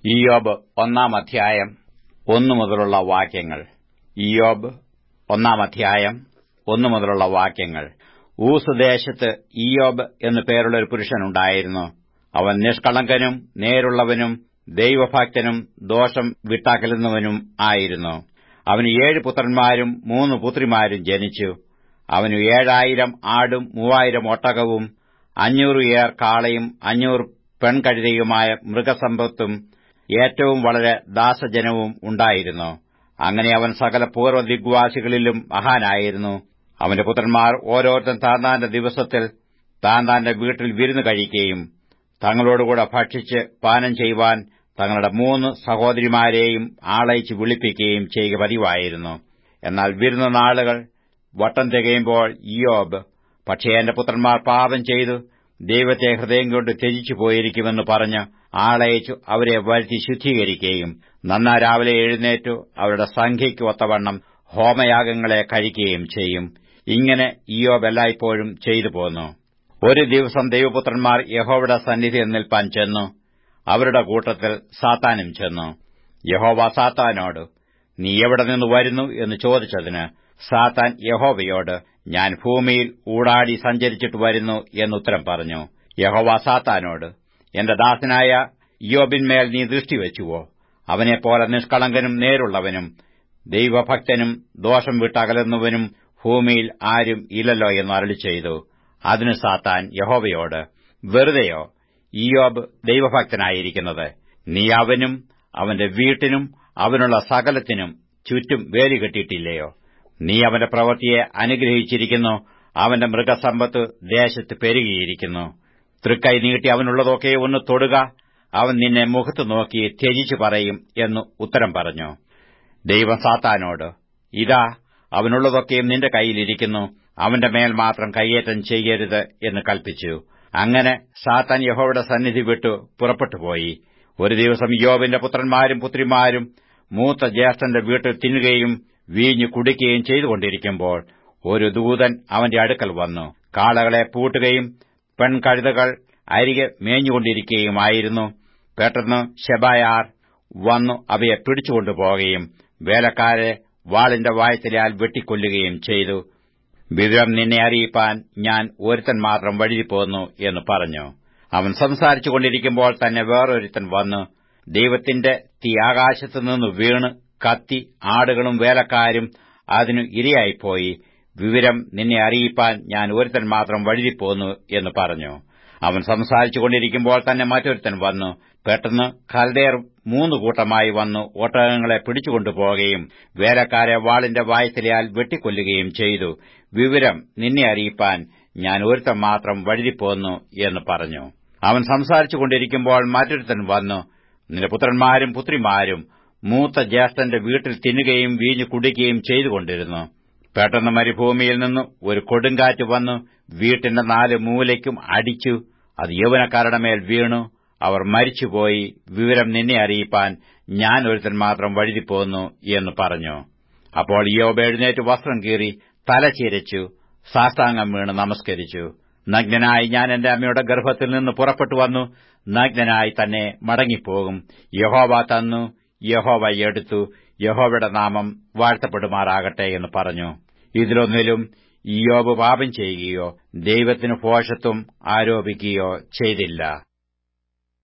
ഇയോബ് ഒന്നാം അധ്യായം ഒന്നു മുതലുള്ള വാക്യങ്ങൾ ഇയോബ് ഒന്നാം അധ്യായം ഒന്നു മുതലുള്ള വാക്യങ്ങൾ ഊസ് ദേശത്ത് ഇയോബ് എന്നു പേരുള്ള ഒരു പുരുഷനുണ്ടായിരുന്നു അവൻ നിഷ്കളങ്കനും നേരുള്ളവനും ദൈവഭക്തനും ദോഷം വിട്ടകലുന്നവനും ആയിരുന്നു അവന് ഏഴ് പുത്രന്മാരും മൂന്ന് പുത്രിമാരും ജനിച്ചു അവന് ഏഴായിരം ആടും മൂവായിരം ഒട്ടകവും അഞ്ഞൂറ് ഏർ കാളയും അഞ്ഞൂറ് പെൺകഴുതയുമായ മൃഗസമ്പത്തും ഏറ്റവും വളരെ ദാസജനവും ഉണ്ടായിരുന്നു അങ്ങനെ അവൻ സകല പൂർവ്വ ദിഗ്വാസികളിലും മഹാനായിരുന്നു അവന്റെ പുത്രന്മാർ ഓരോരുത്തൻ താന്താന്റെ ദിവസത്തിൽ താന്താന്റെ വീട്ടിൽ വിരുന്നു കഴിക്കുകയും തങ്ങളോടുകൂടെ ഭക്ഷിച്ച് പാനം ചെയ്യുവാൻ തങ്ങളുടെ മൂന്ന് സഹോദരിമാരെയും ആളയിച്ച് വിളിപ്പിക്കുകയും ചെയ്യുക പതിവായിരുന്നു എന്നാൽ വിരുന്ന നാളുകൾ വട്ടം തികയുമ്പോൾ ഇയോബ് പക്ഷേ എന്റെ പുത്രന്മാർ പാപം ചെയ്തു ദൈവത്തെ ഹൃദയം കൊണ്ട് ത്യജിച്ചു പോയിരിക്കുമെന്ന് പറഞ്ഞ് ആളയച്ചു അവരെ വരുത്തി ശുദ്ധീകരിക്കുകയും നന്നാ രാവിലെ എഴുന്നേറ്റു അവരുടെ സംഖ്യയ്ക്ക് ഒത്തവണ്ണം ഹോമയാഗങ്ങളെ കഴിക്കുകയും ചെയ്യും ഇങ്ങനെ ഇയോബ് എല്ലായ്പ്പോഴും ചെയ്തു പോന്നു ഒരു ദിവസം ദൈവപുത്രന്മാർ യഹോവയുടെ സന്നിധിയിൽ നിൽപ്പാൻ ചെന്നു അവരുടെ കൂട്ടത്തിൽ സാത്താനും ചെന്നു യഹോവ സാത്താനോട് നീ എവിടെ നിന്ന് വരുന്നു എന്ന് ചോദിച്ചതിന് സാത്താൻ യഹോവയോട് ഞാൻ ഭൂമിയിൽ ഊടാടി സഞ്ചരിച്ചിട്ട് വരുന്നു എന്നുത്തരം പറഞ്ഞു യഹോവ സാത്താനോട് എന്റെ ദാസനായ യോബിന്മേൽ നീ ദൃഷ്ടിവെച്ചുവോ അവനെപ്പോലെ നിഷ്കളങ്കനും നേരുള്ളവനും ദൈവഭക്തനും ദോഷം വിട്ടകലുന്നവനും ഭൂമിയിൽ ആരും ഇല്ലല്ലോ എന്ന് അരളി ചെയ്തു അതിന് സാത്താൻ യഹോവയോട് വെറുതെയോ ഇയോബ് ദൈവഭക്തനായിരിക്കുന്നത് നീ അവനും അവന്റെ വീട്ടിനും അവനുള്ള സകലത്തിനും ചുറ്റും വേലി കെട്ടിയിട്ടില്ലയോ നീ അവന്റെ പ്രവൃത്തിയെ അനുഗ്രഹിച്ചിരിക്കുന്നു അവന്റെ മൃഗസമ്പത്ത് ദേശത്ത് പെരുകിയിരിക്കുന്നു തൃക്കൈ നീട്ടി അവനുള്ളതൊക്കെ ഒന്ന് തൊടുക അവൻ നിന്നെ മുഖത്ത് നോക്കി ത്യജിച്ചു പറയും എന്ന് ഉത്തരം പറഞ്ഞു ദൈവം സാത്താനോട് ഇതാ അവനുള്ളതൊക്കെയും നിന്റെ കൈയിലിരിക്കുന്നു അവന്റെ മേൽ മാത്രം കയ്യേറ്റം ചെയ്യരുത് എന്ന് കൽപ്പിച്ചു അങ്ങനെ സാത്താൻ യഹോയുടെ സന്നിധി വിട്ടു പുറപ്പെട്ടുപോയി ഒരു ദിവസം യോബിന്റെ പുത്രന്മാരും പുത്രിമാരും മൂത്ത ജ്യേഷ്ഠന്റെ വീട്ടിൽ തിന്നുകയും വീഞ്ഞു കുടിക്കുകയും ചെയ്തുകൊണ്ടിരിക്കുമ്പോൾ ഒരു ദൂതൻ അവന്റെ അടുക്കൽ വന്നു കാളകളെ പൂട്ടുകയും പെൺകഴുതകൾ അരികെ മേഞ്ഞുകൊണ്ടിരിക്കുകയുമായിരുന്നു പെട്ടെന്ന് ശബായാർ വന്നു അവയെ പിടിച്ചുകൊണ്ടുപോകുകയും വേലക്കാരെ വാളിന്റെ വായത്തിലാൽ വെട്ടിക്കൊല്ലുകയും ചെയ്തു വിവരം നിന്നെ അറിയിപ്പാൻ ഞാൻ ഒരുത്തൻ മാത്രം വഴുതി പോന്നു എന്ന് പറഞ്ഞു അവൻ സംസാരിച്ചുകൊണ്ടിരിക്കുമ്പോൾ തന്നെ വേറൊരുത്തൻ വന്നു ദൈവത്തിന്റെ തീ ആകാശത്തുനിന്ന് വീണ് കത്തി ആടുകളും വേലക്കാരും അതിനു ഇരയായിപ്പോയി വിവരം നിന്നെ അറിയിപ്പാൻ ഞാൻ ഒരുത്തൻ മാത്രം വഴുതിപ്പോന്നു എന്ന് പറഞ്ഞു അവൻ സംസാരിച്ചുകൊണ്ടിരിക്കുമ്പോൾ തന്നെ മറ്റൊരുത്തൻ വന്നു പെട്ടെന്ന് കൽദേർ മൂന്നു കൂട്ടമായി വന്നു ഒട്ടകങ്ങളെ പിടിച്ചുകൊണ്ടുപോകുകയും വേലക്കാരെ വാളിന്റെ വായത്തിലയാൽ വെട്ടിക്കൊല്ലുകയും ചെയ്തു വിവരം നിന്നെ അറിയിപ്പാൻ ഞാൻ ഒരുത്തൻ മാത്രം വഴുതിപ്പോന്നു എന്ന് പറഞ്ഞു അവൻ സംസാരിച്ചുകൊണ്ടിരിക്കുമ്പോൾ മറ്റൊരുത്തൻ വന്നു നിന്റെ പുത്രന്മാരും പുത്രിമാരും മൂത്ത ജ്യേഷ്ഠന്റെ വീട്ടിൽ തിന്നുകയും വീഞ്ഞു കുടിക്കുകയും ചെയ്തുകൊണ്ടിരുന്നു പെട്ടെന്ന് മരുഭൂമിയിൽ നിന്ന് ഒരു കൊടുങ്കാറ്റ് വന്നു വീട്ടിന്റെ നാല് മൂലയ്ക്കും അടിച്ചു അത് യൗവനക്കാരുടെ മേൽ വീണു അവർ മരിച്ചുപോയി വിവരം നിന്നെ അറിയിപ്പാൻ ഞാൻ ഒരുത്തൻ മാത്രം വഴുതിപ്പോന്നു എന്ന് പറഞ്ഞു അപ്പോൾ യോബ് എഴുന്നേറ്റ് വസ്ത്രം കീറി തല ചിരച്ചു സാഷ്ടാംഗം വീണ് നമസ്കരിച്ചു നഗ്നനായി ഞാൻ എന്റെ അമ്മയുടെ ഗർഭത്തിൽ നിന്ന് പുറപ്പെട്ടു വന്നു നഗ്നനായി തന്നെ മടങ്ങിപ്പോകും യഹോവ തന്നു യഹോവ എടുത്തു യഹോവയുടെ നാമം വാഴ്ത്തപ്പെടുമാറാകട്ടെ എന്ന് പറഞ്ഞു ഇതിലൊന്നിലും ഇയോബ് പാപം ചെയ്യുകയോ ദൈവത്തിന് ഭോഷത്വം ആരോപിക്കുകയോ ചെയ്തില്ല